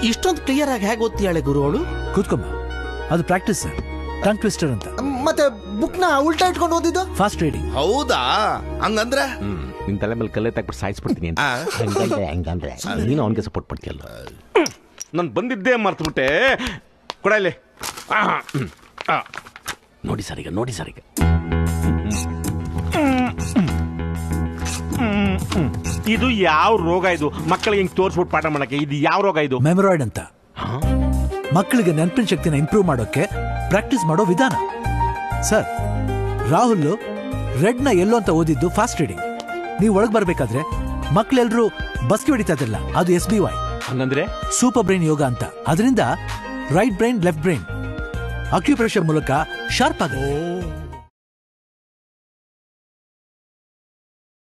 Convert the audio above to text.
ಇಷ್ಟೊಂದು ಕ್ಲಿಯರ್ ಆಗಿ ಹೇಗೆ ಓದ್ತಿಯಾಳೆ ಗುರು ಅವಳು ಕೂತ್ಕೊಮ್ಮ ಅದು ಪ್ರಾಕ್ಟೀಸ್ ಸರ್ ಟಂಗ್ ಟ್ವಿಸ್ಟರ್ ಅಂತ ಮತ್ತೆ ಬುಕ್ ನ ಉಲ್ಟಾ ಇಟ್ಕೊಂಡು ಓದಿದ್ದು ಫಾಸ್ಟ್ ರೀಡಿಂಗ್ ಹೌದಾ ಹಂಗಂದ್ರೆ ಹ್ಮ್ ನಿನ್ ತಲೆ ಮೇಲೆ ಕಲ್ಲೆ ತಗ್ಬಿಟ್ಟು ಸಾಯಿಸ್ಬಿಡ್ತೀನಿ ಅಂತ ಹಂಗಂದ್ರೆ ಹಂಗಂದ್ರೆ ನೀನು ಅವನಿಗೆ ಸಪೋರ್ಟ್ ಮಾಡ್ತೀಯಲ್ಲ ನಾನು ಬಂದಿದ್ದೇ ಮರ್ತ್ಬಿಟ್ಟೆ ಕೊಡ ಇಲ್ಲಿ ಆ, ಹ್ಮ್. ಆ. ನೋಡಿ ಸರ್ ಈಗ ನೋಡಿ ಸರ್ ಈಗ ಇದು ಯಾವ ರೋಗ ಇದು ಮಕ್ಕಳಿಗೆ ಹಿಂಗ್ ತೋರಿಸ್ಬಿಟ್ಟು ಪಾಠ ಮಾಡಕ್ಕೆ ಇದು ಯಾವ ರೋಗ ಇದು ಮೆಮರಾಯ್ಡ್ ಅಂತ ಮಕ್ಕಳಿಗೆ ನೆನಪಿನ ಶಕ್ತಿನ ಇಂಪ್ರೂವ್ ಮಾಡೋಕೆ ಪ್ರಾಕ್ಟೀಸ್ ಮಾಡೋ ವಿಧಾನ ಸರ್ ರಾಹುಲ್ ರೆಡ್ ನ ಎಲ್ಲೋ ಅಂತ ಓದಿದ್ದು ಫಾಸ್ಟ್ ರೀಡಿಂಗ್ ನೀವು ಒಳಗ್ ಬರ್ಬೇಕಾದ್ರೆ ಮಕ್ಳೆಲ್ರು ಬಸ್ಗೆ ಹೊಡಿತಾ ಇದ್ರಲ್ಲ ಅದು ಎಸ್ ಬಿ ವೈ ಹಂಗಂದ್ರೆ ಸೂಪರ್ ಬ್ರೈನ್ ಯೋಗ ಅಂತ ಅದರಿಂದ right brain left brain acupressure ಮೂಲಕ ಶಾರ್ಪ್ ಆಗುತ್ತೆ